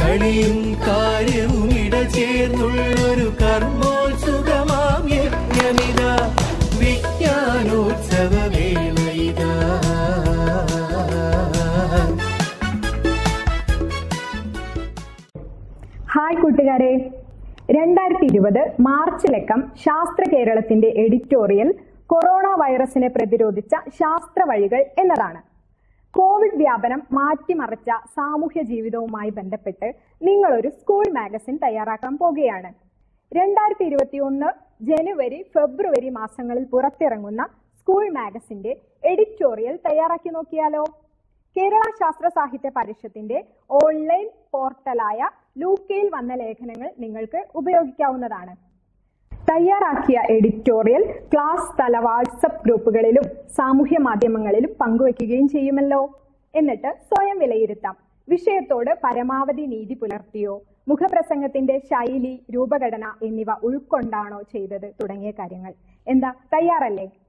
കളിയും കാര്യവും ഇടചേർന്നുള്ളൊരു കർമ്മോത്സുകമാം യജ്ഞമിത വിജ്ഞാനോത്സവ വേളയിതാ ഹായ് കൂട്ടുകാരെ രണ്ടായിരത്തി ഇരുപത് മാർച്ച് ലക്കം ശാസ്ത്ര കേരളത്തിന്റെ എഡിറ്റോറിയൽ കൊറോണ വൈറസിനെ പ്രതിരോധിച്ച ശാസ്ത്ര വഴികൾ എന്നതാണ് കോവിഡ് വ്യാപനം മാറ്റിമറിച്ച സാമൂഹ്യ ജീവിതവുമായി ബന്ധപ്പെട്ട് നിങ്ങൾ ഒരു സ്കൂൾ മാഗസിൻ തയ്യാറാക്കാൻ പോകുകയാണ് രണ്ടായിരത്തി ഇരുപത്തി ഒന്ന് ജനുവരി ഫെബ്രുവരി മാസങ്ങളിൽ പുറത്തിറങ്ങുന്ന സ്കൂൾ മാഗസിന്റെ എഡിറ്റോറിയൽ തയ്യാറാക്കി നോക്കിയാലോ കേരള ശാസ്ത്ര സാഹിത്യ പരിഷത്തിന്റെ ഓൺലൈൻ പോർട്ടലായ ലൂക്കയിൽ വന്ന ലേഖനങ്ങൾ നിങ്ങൾക്ക് ഉപയോഗിക്കാവുന്നതാണ് തയ്യാറാക്കിയ എഡിറ്റോറിയൽ ക്ലാസ് തല വാട്സപ്പ് ഗ്രൂപ്പുകളിലും സാമൂഹ്യ മാധ്യമങ്ങളിലും പങ്കുവെക്കുകയും ചെയ്യുമല്ലോ എന്നിട്ട് സ്വയം വിലയിരുത്താം വിഷയത്തോട് പരമാവധി നീതി പുലർത്തിയോ മുഖപ്രസംഗത്തിന്റെ ശൈലി രൂപഘടന എന്നിവ ഉൾക്കൊണ്ടാണോ ചെയ്തത് തുടങ്ങിയ കാര്യങ്ങൾ എന്താ തയ്യാറല്ലേ